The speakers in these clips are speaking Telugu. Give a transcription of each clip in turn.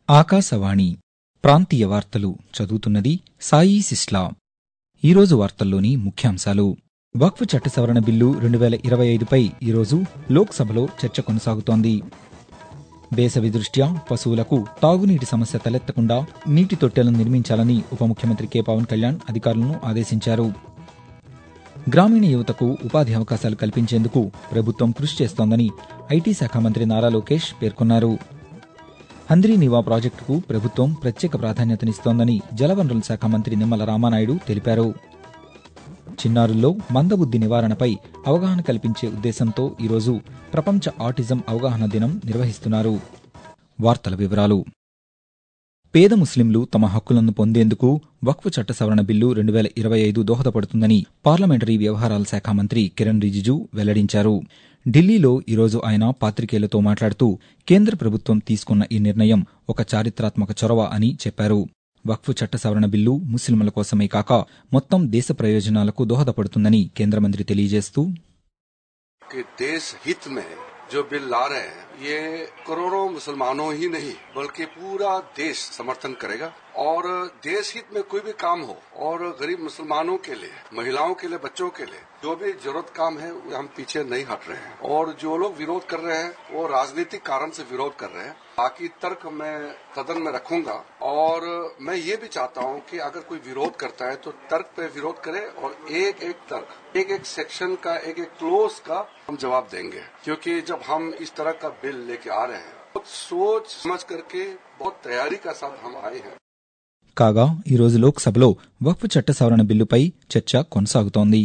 ఆకాశవాణి ప్రాంతీయ వార్తలు చదువుతున్నది సాయి సిస్లా ఈరోజు వార్తల్లోని ముఖ్యాంశాలు వక్ఫ్ చట్ట సవరణ బిల్లు రెండు వేల ఇరవై ఐదుపై ఈరోజు లోక్సభలో చర్చ కొనసాగుతోంది వేసవి దృష్ట్యా పశువులకు తాగునీటి సమస్య తలెత్తకుండా నీటి తొట్టెలను నిర్మించాలని ఉప ముఖ్యమంత్రి కె పవన్ కళ్యాణ్ అధికారులను ఆదేశించారు గ్రామీణ యువతకు ఉపాధి అవకాశాలు కల్పించేందుకు ప్రభుత్వం కృషి చేస్తోందని ఐటీ శాఖ మంత్రి నారా లోకేష్ పేర్కొన్నారు హంద్రీ నివా ప్రాజెక్టుకు ప్రభుత్వం ప్రత్యేక ప్రాధాన్యతనిస్తోందని జలవనరుల శాఖ మంత్రి నిమ్మల రామానాయుడు తెలిపారు చిన్నారుల్లో మందబుద్ధి నివారణపై అవగాహన కల్పించే ఉద్దేశంతో ఈరోజు ప్రపంచ ఆటిజం అవగాహన దినం నిర్వహిస్తున్నారు వార్తల వివరాలు పేద ముస్లింలు తమ హక్కులను పొందేందుకు వక్ఫ్ చట్ట సవరణ బిల్లు రెండు వేల ఇరవై ఐదు దోహదపడుతుందని పార్లమెంటరీ వ్యవహారాల శాఖ మంత్రి కిరణ్ రిజిజు వెల్లడించారు ఢిల్లీలో ఈరోజు ఆయన పాత్రికేయులతో మాట్లాడుతూ కేంద్ర ప్రభుత్వం తీసుకున్న ఈ నిర్ణయం ఒక చారిత్రాత్మక చొరవ అని చెప్పారు వక్ఫ్ చట్ట సవరణ బిల్లు ముస్లింల కోసమే కాక మొత్తం దేశ ప్రయోజనాలకు దోహదపడుతుందని కేంద్ర మంత్రి తెలియజేస్తూ कि देश हित में जो बिल ला रहे हैं ये करोड़ों मुसलमानों ही नहीं बल्कि पूरा देश समर्थन करेगा और देश हित में कोई भी काम हो और गरीब मुसलमानों के लिए महिलाओं के लिए बच्चों के लिए जो भी जरूरत काम है वो हम पीछे नहीं हट रहे हैं और जो लोग विरोध कर रहे हैं वो राजनीतिक कारण से विरोध कर रहे हैं बाकी तर्क मैं सदन में रखूंगा और मैं ये भी चाहता हूं कि अगर कोई विरोध करता है तो तर्क पे विरोध करे और एक एक तर्क एक एक सेक्शन का एक एक क्लोज का हम जवाब देंगे क्योंकि जब हम इस तरह का बिल लेके आ रहे हैं बहुत सोच समझ करके बहुत तैयारी का साथ हम आए हैं కాగా ఈరోజు లోక్సభలో వక్ఫ్ చట్ట సవరణ బిల్లుపై చర్చ కొనసాగుతోంది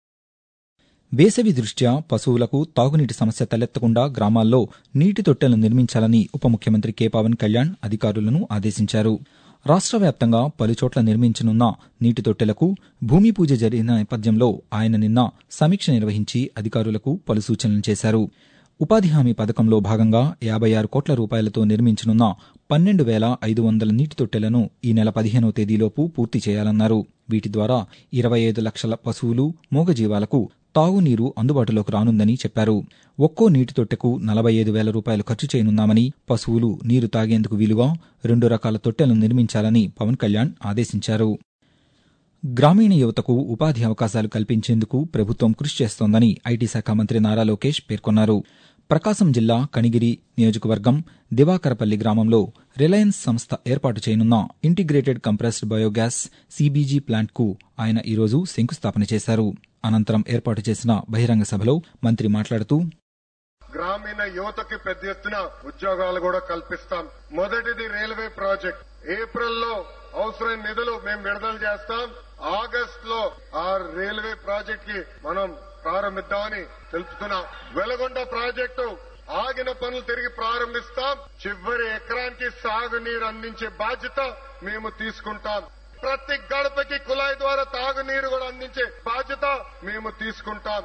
వేసవి దృష్ట్యా పశువులకు తాగునీటి సమస్య తలెత్తకుండా గ్రామాల్లో నీటి తొట్టెలను నిర్మించాలని ఉప ముఖ్యమంత్రి కె పవన్ కళ్యాణ్ అధికారులను ఆదేశించారు రాష్ట్ర వ్యాప్తంగా పలుచోట్ల నిర్మించనున్న నీటి తొట్టెలకు భూమి పూజ జరిగిన నేపథ్యంలో ఆయన నిన్న సమీక్ష నిర్వహించి అధికారులకు పలు సూచనలు చేశారు ఉపాధి హామీ పథకంలో భాగంగా యాభై ఆరు కోట్ల రూపాయలతో నిర్మించనున్న పన్నెండు వేల ఐదు వందల నీటి తొట్టెలను ఈ నెల పదిహేనవ తేదీలోపు పూర్తి చేయాలన్నారు వీటి ద్వారా ఇరవై ఐదు లక్షల పశువులు మూగజీవాలకు తాగునీరు అందుబాటులోకి రానుందని చెప్పారు ఒక్కో నీటి తొట్టెకు నలభై ఐదు వేల రూపాయలు ఖర్చు చేయనున్నామని పశువులు నీరు తాగేందుకు వీలుగా రెండు రకాల తొట్టెలను నిర్మించాలని పవన్ కళ్యాణ్ ఆదేశించారు గ్రామీణ యువతకు ఉపాధి అవకాశాలు కల్పించేందుకు ప్రభుత్వం కృషి చేస్తోందని ఐటీ శాఖ మంత్రి నారా లోకేష్ పేర్కొన్నారు ప్రకాశం జిల్లా కనిగిరి నియోజకవర్గం దివాకరపల్లి గ్రామంలో రిలయన్స్ సంస్థ ఏర్పాటు చేయనున్న ఇంటిగ్రేటెడ్ కంప్రెస్డ్ బయోగ్యాస్ సీబీజీ ప్లాంట్కు ఆయన ఈరోజు శంకుస్థాపన చేశారు అనంతరం ఏర్పాటు చేసిన బహిరంగ సభలో మంత్రి మాట్లాడుతూ గ్రామీణ యువతకి పెద్ద ఎత్తున ఉద్యోగాలు కూడా కల్పిస్తాం మొదటిది రైల్వే ప్రాజెక్ట్ ఏప్రిల్ లో అవసరమైన నిధులు మేము విడుదల చేస్తాం ఆగస్ట్ లో ఆ రైల్వే ప్రాజెక్ట్ కి మనం ప్రారంభిద్దామని తెలుపుతున్నాం వెలగొండ ప్రాజెక్టు ఆగిన పనులు తిరిగి ప్రారంభిస్తాం చివరి ఎకరానికి సాగునీరు అందించే బాధ్యత మేము తీసుకుంటాం ప్రతి గడపకి కుళాయి ద్వారా తాగునీరు కూడా అందించే బాధ్యత మేము తీసుకుంటాం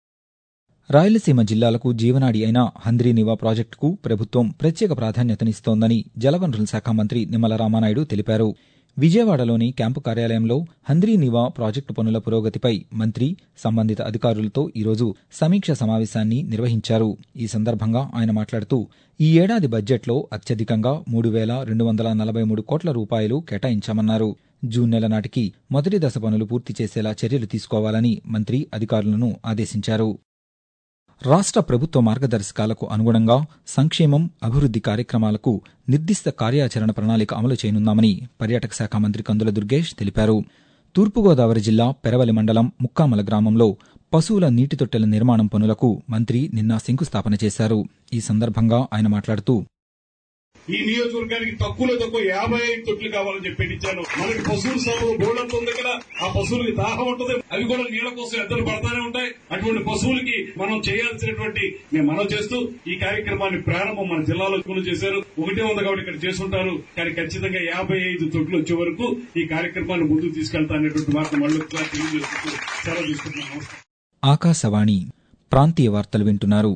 రాయలసీమ జిల్లాలకు జీవనాడి అయిన హంద్రీనివా ప్రాజెక్టుకు ప్రభుత్వం ప్రత్యేక ప్రాధాన్యతనిస్తోందని జలవనరుల శాఖ మంత్రి నిమ్మల రామానాయుడు తెలిపారు విజయవాడలోని క్యాంపు కార్యాలయంలో హంద్రీనివా ప్రాజెక్టు పనుల పురోగతిపై మంత్రి సంబంధిత అధికారులతో ఈరోజు సమీక్ష సమావేశాన్ని నిర్వహించారు ఈ సందర్భంగా ఆయన మాట్లాడుతూ ఈ ఏడాది బడ్జెట్లో అత్యధికంగా మూడు వేల రెండు వందల నలభై మూడు కోట్ల రూపాయలు కేటాయించామన్నారు జూన్ నెల నాటికి మొదటి దశ పనులు పూర్తి చేసేలా చర్యలు తీసుకోవాలని మంత్రి అధికారులను ఆదేశించారు రాష్ట్ర ప్రభుత్వ మార్గదర్శకాలకు అనుగుణంగా సంక్షేమం అభివృద్ది కార్యక్రమాలకు నిర్దిష్ట కార్యాచరణ ప్రణాళిక అమలు చేయనున్నామని పర్యాటక శాఖ మంత్రి కందుల దుర్గేష్ తెలిపారు తూర్పుగోదావరి జిల్లా పెరవలి మండలం ముక్కామల గ్రామంలో పశువుల నీటి తొట్టెల నిర్మాణం పనులకు మంత్రి నిన్న శంకుస్థాపన చేశారు ఈ సందర్భంగా ఆయన మాట్లాడుతూ ఈ నియోజకవర్గానికి తక్కువలో తక్కువ యాభై ఐదు తొట్లు కావాలని చెప్పి ఇచ్చాను మనకి పశువుల సాగు బోర్డంత ఉంది కదా ఆ పశువులకి దాహం ఉంటుంది అవి కూడా నీళ్ల కోసం ఎద్దరు పడతానే ఉంటాయి అటువంటి పశువులకి మనం చేయాల్సినటువంటి మేము మనం చేస్తూ ఈ కార్యక్రమాన్ని ప్రారంభం మన జిల్లాలో కూడా చేశారు ఒకటే ఉంది కాబట్టి ఇక్కడ చేస్తుంటారు కానీ ఖచ్చితంగా యాభై ఐదు తొట్లు వచ్చే వరకు ఈ కార్యక్రమాన్ని ముందుకు తీసుకెళ్తా అనేటువంటి మాట మళ్ళీ తెలియజేస్తూ సెలవు తీసుకుంటున్నాను ఆకాశవాణి ప్రాంతీయ వార్తలు వింటున్నారు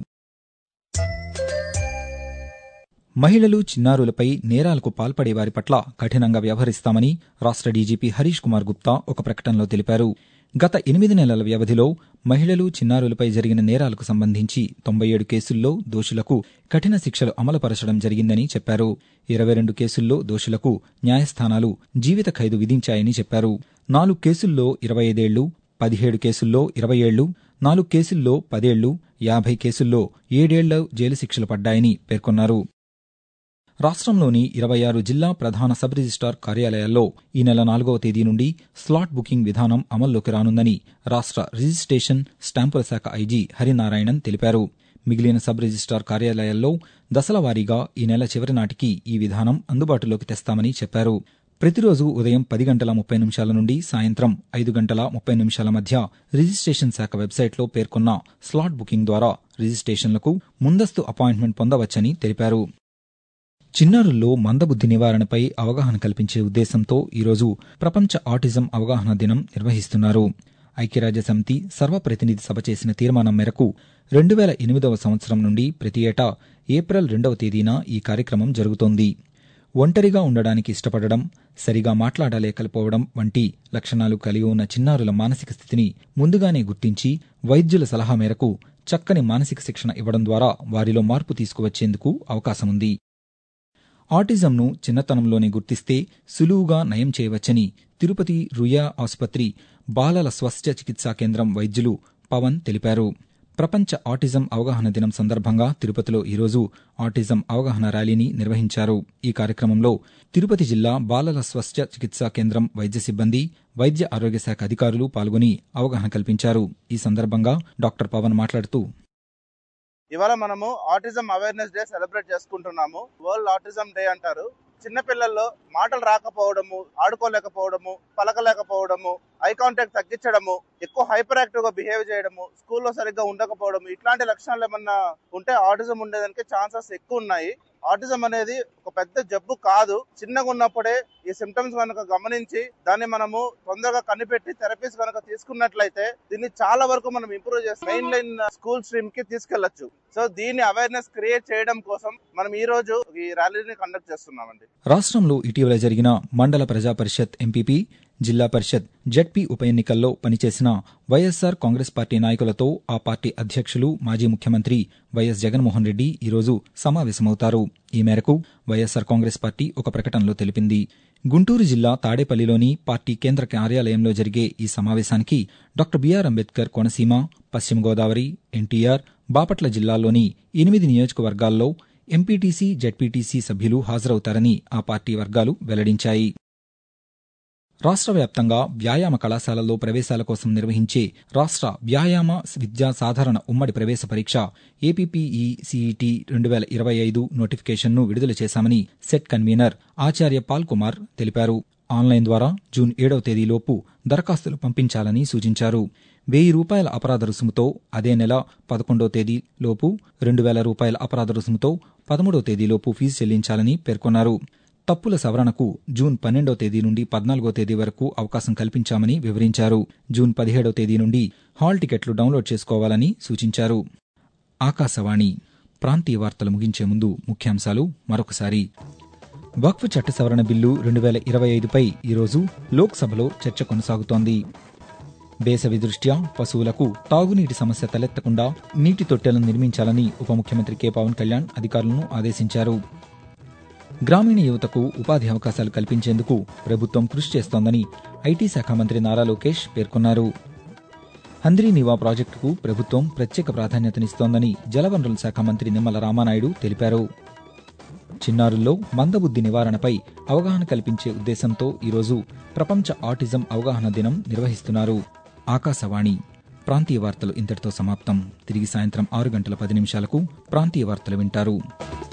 మహిళలు చిన్నారులపై నేరాలకు పాల్పడే వారి పట్ల కఠినంగా వ్యవహరిస్తామని రాష్ట్ర డీజీపీ హరీష్ కుమార్ గుప్తా ఒక ప్రకటనలో తెలిపారు గత ఎనిమిది నెలల వ్యవధిలో మహిళలు చిన్నారులపై జరిగిన నేరాలకు సంబంధించి తొంభై ఏడు కేసుల్లో దోషులకు కఠిన శిక్షలు అమలుపరచడం జరిగిందని చెప్పారు ఇరవై రెండు కేసుల్లో దోషులకు న్యాయస్థానాలు జీవిత ఖైదు విధించాయని చెప్పారు నాలుగు కేసుల్లో ఇరవై ఐదేళ్లు పదిహేడు కేసుల్లో ఇరవై ఏళ్లు నాలుగు కేసుల్లో పదేళ్లు యాభై కేసుల్లో ఏడేళ్ల జైలు శిక్షలు పడ్డాయని పేర్కొన్నారు రాష్ట్రంలోని ఇరవై ఆరు జిల్లా ప్రధాన సబ్ రిజిస్టార్ కార్యాలయాల్లో ఈ నెల నాలుగవ తేదీ నుండి స్లాట్ బుకింగ్ విధానం అమల్లోకి రానుందని రాష్ట్ర రిజిస్ట్రేషన్ స్టాంపుల శాఖ ఐజీ హరినారాయణన్ తెలిపారు మిగిలిన సబ్ రిజిస్టార్ కార్యాలయాల్లో దశల వారీగా ఈ నెల చివరి నాటికి ఈ విధానం అందుబాటులోకి తెస్తామని చెప్పారు ప్రతిరోజు ఉదయం పది గంటల ముప్పై నిమిషాల నుండి సాయంత్రం ఐదు గంటల ముప్పై నిమిషాల మధ్య రిజిస్ట్రేషన్ శాఖ వెబ్సైట్లో పేర్కొన్న స్లాట్ బుకింగ్ ద్వారా రిజిస్ట్రేషన్లకు ముందస్తు అపాయింట్మెంట్ పొందవచ్చని తెలిపారు చిన్నారుల్లో మందబుద్ధి నివారణపై అవగాహన కల్పించే ఉద్దేశంతో ఈరోజు ప్రపంచ ఆటిజం అవగాహన దినం నిర్వహిస్తున్నారు ఐక్యరాజ్య సమితి సర్వప్రతినిధి సభ చేసిన తీర్మానం మేరకు రెండు వేల ఎనిమిదవ సంవత్సరం నుండి ప్రతి ఏటా ఏప్రిల్ రెండవ తేదీన ఈ కార్యక్రమం జరుగుతోంది ఒంటరిగా ఉండడానికి ఇష్టపడడం సరిగా మాట్లాడలేకపోవడం వంటి లక్షణాలు కలిగి ఉన్న చిన్నారుల మానసిక స్థితిని ముందుగానే గుర్తించి వైద్యుల సలహా మేరకు చక్కని మానసిక శిక్షణ ఇవ్వడం ద్వారా వారిలో మార్పు తీసుకువచ్చేందుకు అవకాశముంది ఆటిజంను చిన్నతనంలోనే గుర్తిస్తే సులువుగా నయం చేయవచ్చని తిరుపతి రుయా ఆసుపత్రి బాలల స్వస్థ చికిత్సా కేంద్రం వైద్యులు పవన్ తెలిపారు ప్రపంచ ఆటిజం అవగాహన దినం సందర్భంగా తిరుపతిలో ఈరోజు ఆటిజం అవగాహన ర్యాలీని నిర్వహించారు ఈ కార్యక్రమంలో తిరుపతి జిల్లా బాలల స్వస్థ చికిత్సా కేంద్రం వైద్య సిబ్బంది వైద్య ఆరోగ్య శాఖ అధికారులు పాల్గొని అవగాహన కల్పించారు ఈ సందర్భంగా డాక్టర్ పవన్ మాట్లాడుతూ ఇవాళ మనము ఆటిజం అవేర్నెస్ డే సెలబ్రేట్ చేసుకుంటున్నాము వరల్డ్ ఆటిజం డే అంటారు చిన్న పిల్లల్లో మాటలు రాకపోవడము ఆడుకోలేకపోవడము పలకలేకపోవడము ఐ కాంటాక్ట్ తగ్గించడము ఎక్కువ హైపర్ యాక్టివ్ గా బిహేవ్ చేయడము స్కూల్లో సరిగ్గా ఉండకపోవడము ఇట్లాంటి లక్షణాలు ఏమన్నా ఉంటే ఆటిజం ఉండేదానికి ఛాన్సెస్ ఎక్కువ ఉన్నాయి ఆటిజం అనేది ఒక పెద్ద జబ్బు కాదు చిన్నగా ఉన్నప్పుడే ఈ సిమ్టమ్స్ కనుక గమనించి దాన్ని మనము తొందరగా కనిపెట్టి థెరపీస్ కనుక తీసుకున్నట్లయితే దీన్ని చాలా వరకు మనం ఇంప్రూవ్ చేస్తాం మెయిన్ లైన్ స్కూల్ స్ట్రీమ్ కి తీసుకెళ్లొచ్చు సో దీన్ని అవేర్నెస్ క్రియేట్ చేయడం కోసం మనం ఈ రోజు ఈ ర్యాలీని కండక్ట్ చేస్తున్నామండి రాష్ట్రంలో ఇటీవల జరిగిన మండల ప్రజా పరిషత్ ఎంపీపీ జిల్లా పరిషత్ జడ్పీ ఉప ఎన్నికల్లో పనిచేసిన వైఎస్సార్ కాంగ్రెస్ పార్టీ నాయకులతో ఆ పార్టీ అధ్యక్షులు మాజీ ముఖ్యమంత్రి వైఎస్ జగన్మోహన్ రెడ్డి ఈరోజు సమావేశమవుతారు ఈ మేరకు వైఎస్సార్ కాంగ్రెస్ పార్టీ ఒక ప్రకటనలో తెలిపింది గుంటూరు జిల్లా తాడేపల్లిలోని పార్టీ కేంద్ర కార్యాలయంలో జరిగే ఈ సమావేశానికి డాక్టర్ బీఆర్ అంబేద్కర్ కోనసీమ పశ్చిమ గోదావరి ఎన్టీఆర్ బాపట్ల జిల్లాల్లోని ఎనిమిది నియోజకవర్గాల్లో ఎంపీటీసీ జడ్పీటీసీ సభ్యులు హాజరవుతారని ఆ పార్టీ వర్గాలు వెల్లడించాయి రాష్ట్ర వ్యాప్తంగా వ్యాయామ కళాశాలల్లో ప్రవేశాల కోసం నిర్వహించే రాష్ట్ర వ్యాయామ విద్యా సాధారణ ఉమ్మడి ప్రవేశ పరీక్ష ఏపీపీఈ సిఈటి రెండు వేల ఇరవై ఐదు నోటిఫికేషన్ను విడుదల చేశామని సెట్ కన్వీనర్ ఆచార్య పాల్ కుమార్ తెలిపారు ఆన్లైన్ ద్వారా జూన్ ఏడవ తేదీలోపు దరఖాస్తులు పంపించాలని సూచించారు వెయ్యి రూపాయల అపరాధ రుసుముతో అదే నెల పదకొండో తేదీలోపు రెండు వేల రూపాయల అపరాధ రుసుముతో పదమూడో తేదీలోపు ఫీజు చెల్లించాలని పేర్కొన్నారు తప్పుల సవరణకు జూన్ పన్నెండో తేదీ నుండి పద్నాలుగో తేదీ వరకు అవకాశం కల్పించామని వివరించారు జూన్ పదిహేడో తేదీ నుండి హాల్ టికెట్లు డౌన్లోడ్ చేసుకోవాలని సూచించారు ఆకాశవాణి ప్రాంతీయ వార్తలు ముగించే ముందు ముఖ్యాంశాలు మరొకసారి వక్ఫ్ చట్ట సవరణ బిల్లు రెండు వేల ఇరవై ఐదుపై ఈరోజు లోక్సభలో చర్చ కొనసాగుతోంది వేసవి దృష్ట్యా పశువులకు తాగునీటి సమస్య తలెత్తకుండా నీటి తొట్టెలను నిర్మించాలని ఉప ముఖ్యమంత్రి కె పవన్ కళ్యాణ్ అధికారులను ఆదేశించారు గ్రామీణ యువతకు ఉపాధి అవకాశాలు కల్పించేందుకు ప్రభుత్వం కృషి చేస్తోందని ఐటీ శాఖ మంత్రి నారా లోకేష్ పేర్కొన్నారు హంద్రీ నివా ప్రాజెక్టుకు ప్రభుత్వం ప్రత్యేక ప్రాధాన్యతనిస్తోందని జలవనరుల శాఖ మంత్రి నిమ్మల రామానాయుడు తెలిపారు చిన్నారుల్లో మందబుద్ధి నివారణపై అవగాహన కల్పించే ఉద్దేశంతో ఈరోజు ప్రపంచ ఆటిజం అవగాహన దినం నిర్వహిస్తున్నారు ఆకాశవాణి ప్రాంతీయ వార్తలు ఇంతటితో సమాప్తం తిరిగి సాయంత్రం ఆరు గంటల పది నిమిషాలకు ప్రాంతీయ వార్తలు వింటారు